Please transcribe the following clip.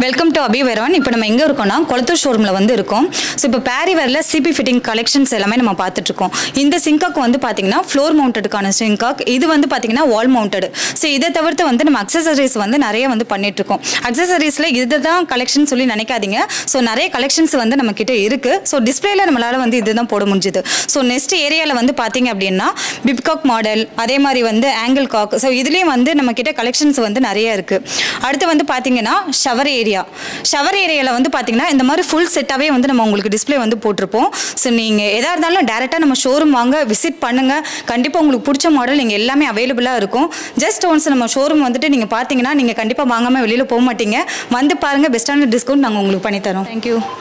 welcome to அபிவேரன் இப்போ நம்ம எங்கே இருக்கோம்னா கொளத்தூர் ஷோரூமில் வந்து இருக்கோம் ஸோ இப்போ பேரிவேரில் சிபி ஃபிட்டிங் கலெக்ஷன்ஸ் எல்லாமே நம்ம பார்த்துட்ருக்கோம் இந்த சிங்காக் வந்து பார்த்தீங்கன்னா ஃப்ளோர் மவுண்டடுக்கான சிங்காக் இது வந்து பார்த்தீங்கன்னா வால் மவுண்டடு ஸோ இதை தவிர்த்து வந்து நம்ம அக்சசரிஸ் வந்து நிறைய வந்து பண்ணிகிட்ருக்கோம் அக்சசரிஸில் இதுதான் கலெக்ஷன் சொல்லி நினைக்காதீங்க ஸோ நிறைய கலெக்ஷன்ஸ் வந்து நம்ம கிட்ட இருக்குது ஸோ டிஸ்பிளேல நம்மளால் வந்து இதுதான் போட முடிஞ்சுது ஸோ நெக்ஸ்ட் ஏரியாவில் வந்து பார்த்தீங்க அப்படின்னா பிப்காக் மாடல் அதே மாதிரி வந்து ஆங்கிள் காக் ஸோ இதுலேயும் வந்து நம்ம கிட்ட கலெக்ஷன்ஸ் வந்து நிறைய இருக்குது அடுத்து வந்து பார்த்தீங்கன்னா ஷவர் ஏரியா ஷவர் ஏரியாவில் வந்து பார்த்தீங்கன்னா இந்த மாதிரி ஃபுல் செட்டாகவே வந்து நம்ம உங்களுக்கு டிஸ்ப்ளே வந்து போட்டிருப்போம் ஸோ நீங்கள் எதாக இருந்தாலும் டேரெக்டாக நம்ம ஷோரூம் வாங்க விசிட் பண்ணுங்கள் கண்டிப்பாக உங்களுக்கு பிடிச்ச மாடல் நீங்கள் எல்லாமே அவைலபிளாக இருக்கும் ஜஸ்ட் ஒன்ஸ் நம்ம ஷோரூம் வந்துட்டு நீங்கள் பார்த்தீங்கன்னா நீங்கள் கண்டிப்பாக வாங்காமல் வெளியில் போக மாட்டீங்க வந்து பாருங்கள் பெஸ்ட்டான டிஸ்கவுண்ட் நாங்கள் உங்களுக்கு பண்ணித்தரோம் தேங்க்யூ